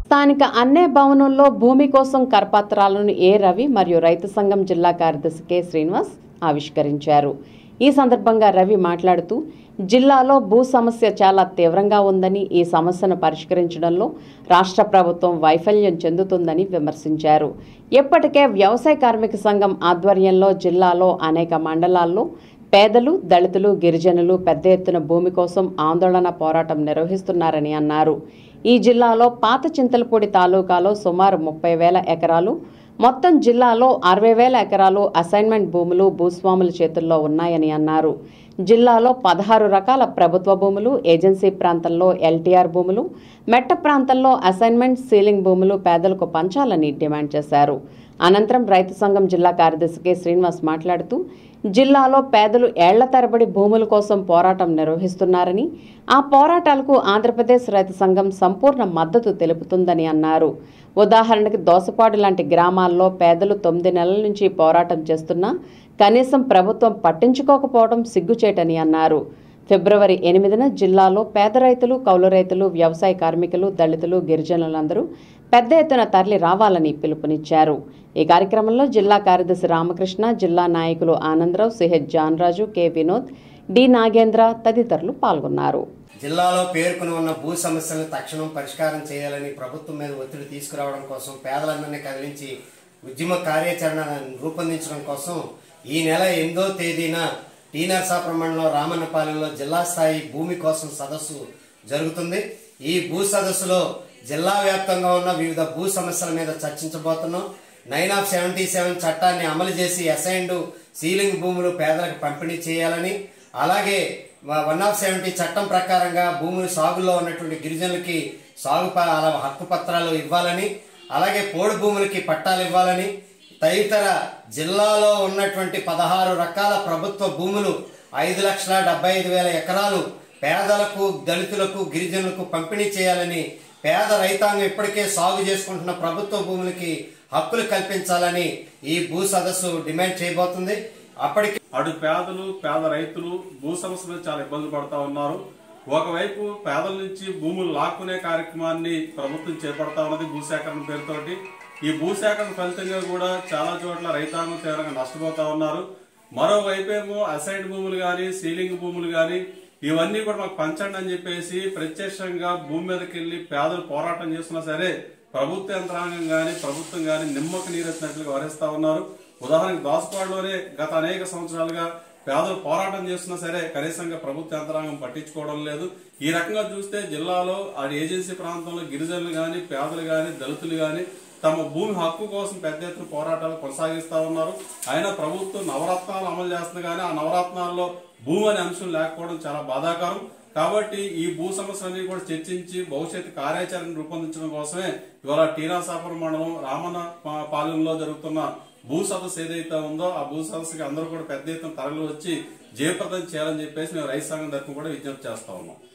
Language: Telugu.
స్థానిక అన్నే భవనంలో భూమి కోసం కరపత్రాలను ఏ రవి మరియు రైతు సంఘం జిల్లా కార్యదర్శి కె శ్రీనివాస్ ఆవిష్కరించారు ఈ సందర్భంగా రవి మాట్లాడుతూ జిల్లాలో భూ సమస్య చాలా తీవ్రంగా ఉందని ఈ సమస్యను పరిష్కరించడంలో రాష్ట్ర ప్రభుత్వం వైఫల్యం చెందుతుందని విమర్శించారు ఇప్పటికే వ్యవసాయ కార్మిక సంఘం ఆధ్వర్యంలో జిల్లాలో అనేక మండలాల్లో పేదలు దళితులు గిరిజనులు పెద్ద ఎత్తున భూమి కోసం ఆందోళన పోరాటం నిర్వహిస్తున్నారని అన్నారు ఈ జిల్లాలో పాత చింతలపూడి తాలూకాలో సుమారు ముప్పై వేల ఎకరాలు మొత్తం జిల్లాలో అరవై వేల ఎకరాలు అసైన్మెంట్ భూములు భూస్వాముల చేతుల్లో ఉన్నాయని అన్నారు జిల్లాలో పదహారు రకాల ప్రభుత్వ భూములు ఏజెన్సీ ప్రాంతంలో ఎల్టీఆర్ భూములు మెట్ట ప్రాంతంలో అసైన్మెంట్ సీలింగ్ భూములు పేదలకు పంచాలని డిమాండ్ చేశారు అనంతరం రైతు సంఘం జిల్లా కార్యదర్శి కె శ్రీనివాస్ మాట్లాడుతూ జిల్లాలో పేదలు ఏళ్ల తరబడి భూముల కోసం పోరాటం నిర్వహిస్తున్నారని ఆ పోరాటాలకు ఆంధ్రప్రదేశ్ రైతు సంఘం సంపూర్ణ మద్దతు తెలుపుతుందని అన్నారు ఉదాహరణకి దోసపాడు లాంటి గ్రామాల్లో పేదలు తొమ్మిది నెలల నుంచి పోరాటం చేస్తున్నా కనీసం ప్రభుత్వం పట్టించుకోకపోవడం సిగ్గుచేటని అన్నారు ఫిబ్రవరి ఎనిమిదిన జిల్లాలో పేద రైతులు కౌలు రైతులు వ్యవసాయ కార్మికులు దళితులు గిరిజనులందరూ పెద్ద ఎత్తున తరలి రావాలని పిలుపునిచ్చారు ఈ కార్యక్రమంలో జిల్లా కార్యదర్శి రామకృష్ణ జిల్లా నాయకులు Anandarao CH Janraju K Vinod D Nagendra తదితరులు పాల్గొన్నారు జిల్లాలో పేర్కొని ఉన్న భూ సమస్యలను తక్షణం పరిష్కారం చేయాలని ప్రభుత్వం మీద ఒత్తిడి తీసుకురావడం కోసం పేదలందరినీ కదిలించి ఉద్యమ కార్యాచరణ రూపొందించడం కోసం ఈ నెల ఎనిమిదో తేదీన టీ నరసాపురం మండలం రామన్నపాలెంలో జిల్లా స్థాయి భూమి కోసం సదస్సు జరుగుతుంది ఈ భూ సదస్సులో జిల్లా వ్యాప్తంగా ఉన్న వివిధ భూ సమస్యల మీద చర్చించబోతున్నాం నైన్ ఆఫ్ సెవెంటీ సెవెన్ చట్టాన్ని అమలు చేసి అసైన్డ్ సీలింగ్ భూములు పేదలకు పంపిణీ చేయాలని అలాగే వన్ ఆఫ్ సెవెంటీ చట్టం ప్రకారంగా భూములు సాగులో ఉన్నటువంటి గిరిజనులకి సాగు ప- అలా హక్కు పత్రాలు ఇవ్వాలని అలాగే పోడు భూములకి పట్టాలు ఇవ్వాలని తదితర జిల్లాలో ఉన్నటువంటి పదహారు రకాల ప్రభుత్వ భూములు ఐదు లక్షల డెబ్బై ఐదు వేల ఎకరాలు పేదలకు దళితులకు గిరిజనులకు పంపిణీ చేయాలని పేద రైతాంగం ఇప్పటికే సాగు చేసుకుంటున్న ప్రభుత్వ భూములకి హక్కులు కల్పించాలని ఈ భూ సదస్సు డిమాండ్ చేయబోతుంది అప్పటికి అటు పేదలు పేద రైతులు భూ సమస్య మీద చాలా ఇబ్బందులు పడతా ఉన్నారు ఒకవైపు పేదల నుంచి భూములు లాక్కునే కార్యక్రమాన్ని ప్రభుత్వం చేపడతా ఉన్నది భూసేకరణ పేరుతోటి ఈ భూసేకరణ ఫలితంగా కూడా చాలా చోట్ల రైతాంగం తీవ్రంగా నష్టపోతా ఉన్నారు మరోవైపేమో అసైడ్ భూములు గాని సీలింగ్ భూములు గాని ఇవన్నీ కూడా మాకు పంచండి అని చెప్పేసి ప్రత్యక్షంగా భూమి మీదకి వెళ్లి పేదలు పోరాటం చేస్తున్నా సరే ప్రభుత్వ యంత్రాంగం గాని ప్రభుత్వం గాని నిమ్మక నీరెత్తినట్లుగా వహిస్తా ఉన్నారు ఉదాహరణకు దోసపాడులోనే గత అనేక సంవత్సరాలుగా పేదలు పోరాటం చేస్తున్నా సరే కనీసంగా ప్రభుత్వ యంత్రాంగం పట్టించుకోవడం లేదు ఈ రకంగా చూస్తే జిల్లాలో ఆ ఏజెన్సీ ప్రాంతంలో గిరిజనులు గాని పేదలు గాని దళితులు గాని తమ భూమి హక్కు కోసం పెద్ద ఎత్తున పోరాటాలు కొనసాగిస్తా ఉన్నారు అయినా ప్రభుత్వం నవరత్నాలు అమలు చేస్తుంది కానీ ఆ నవరత్నాల్లో భూమి అనే అంశం లేకపోవడం చాలా బాధాకరం కాబట్టి ఈ భూ సమస్యలన్నీ కూడా చర్చించి భవిష్యత్ కార్యాచరణ రూపొందించడం కోసమే ఇవాళ టీనాసాపురం మండలం రామన్న పా- పాలెంలో జరుగుతున్న భూ సదస్సు ఏదైతే ఉందో ఆ భూ సదస్సుకి అందరూ కూడా పెద్ద ఎత్తున తరలి వచ్చి జయప్రదం చేయాలని చెప్పేసి మేము రైతు సంఘం తరఫున కూడా విజ్ఞప్తి చేస్తా ఉన్నాం